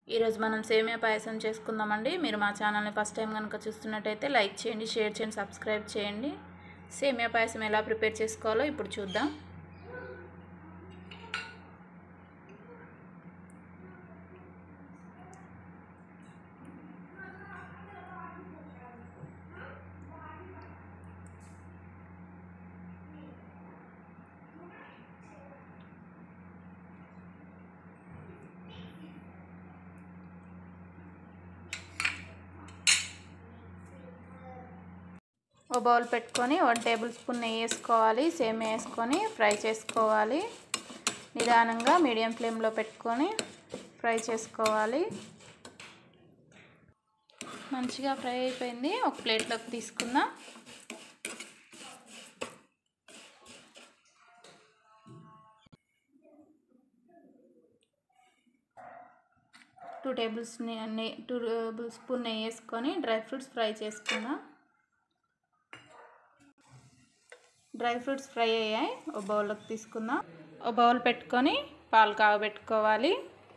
ఈరోజు మనం సేమియా పాయసం చేసుకుందామండి మీరు మా ఛానల్ని ఫస్ట్ టైం కనుక చూస్తున్నట్టయితే లైక్ చేయండి షేర్ చేయండి సబ్స్క్రైబ్ చేయండి సేమియా పాయసం ఎలా ప్రిపేర్ చేసుకోవాలో ఇప్పుడు చూద్దాం ఓ బౌల్ పెట్టుకొని వన్ టేబుల్ స్పూన్ నెయ్యి వేసుకోవాలి సేమియా వేసుకొని ఫ్రై చేసుకోవాలి నిదానంగా మీడియం ఫ్లేమ్లో పెట్టుకొని ఫ్రై చేసుకోవాలి మంచిగా ఫ్రై అయిపోయింది ఒక ప్లేట్లోకి తీసుకుందాం two tables two tablespoon నెయ్యి వేసుకొని డ్రై ఫ్రూట్స్ ఫ్రై చేసుకుందాం డ్రై ఫ్రూట్స్ ఫ్రై అయ్యాయి ఒక బౌల్లోకి తీసుకుందాం ఒక బౌల్ పెట్టుకొని పాలు కాగబెట్టుకోవాలి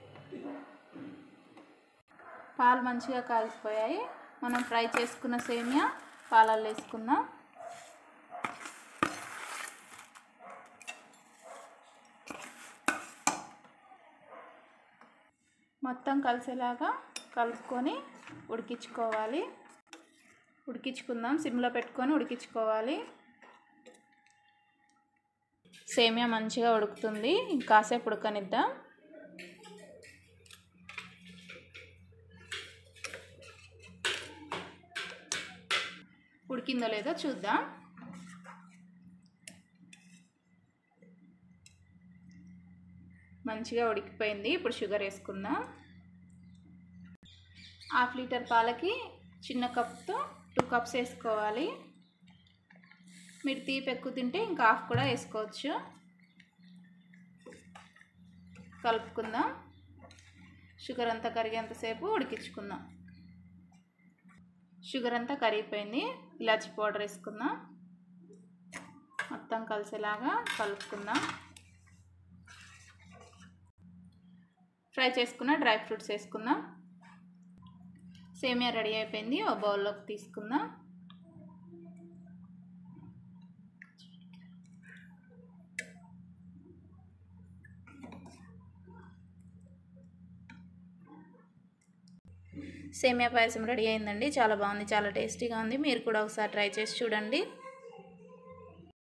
పాలు మంచిగా కాలిపోయాయి మనం ఫ్రై చేసుకున్న సేమియా పాలల్లో వేసుకుందాం మొత్తం కలిసేలాగా కలుపుకొని ఉడికించుకోవాలి ఉడికించుకుందాం సిమ్లో పెట్టుకొని ఉడికించుకోవాలి సేమియా మంచిగా ఉడుకుతుంది ఇంకాసేపు ఉడకనిద్దాం ఉడికిందో లేదో చూద్దాం మంచిగా ఉడికిపోయింది ఇప్పుడు షుగర్ వేసుకుందాం హాఫ్ లీటర్ పాలకి చిన్న కప్తో టూ కప్స్ వేసుకోవాలి మీరు తీపి ఎక్కువ తింటే ఇంకా హాఫ్ కూడా వేసుకోవచ్చు కలుపుకుందాం షుగర్ అంతా కరిగేంతసేపు ఉడికించుకుందాం షుగర్ అంతా కరిగిపోయింది ఇలాచి పౌడర్ వేసుకుందాం మొత్తం కలిసేలాగా కలుపుకుందాం ఫ్రై చేసుకున్న డ్రై ఫ్రూట్స్ వేసుకుందాం సేమియా రెడీ అయిపోయింది ఓ బౌల్లోకి తీసుకుందాం సేమియా పాయసం రెడీ అయిందండి చాలా బాగుంది చాలా టేస్టీగా ఉంది మీరు కూడా ఒకసారి ట్రై చేసి చూడండి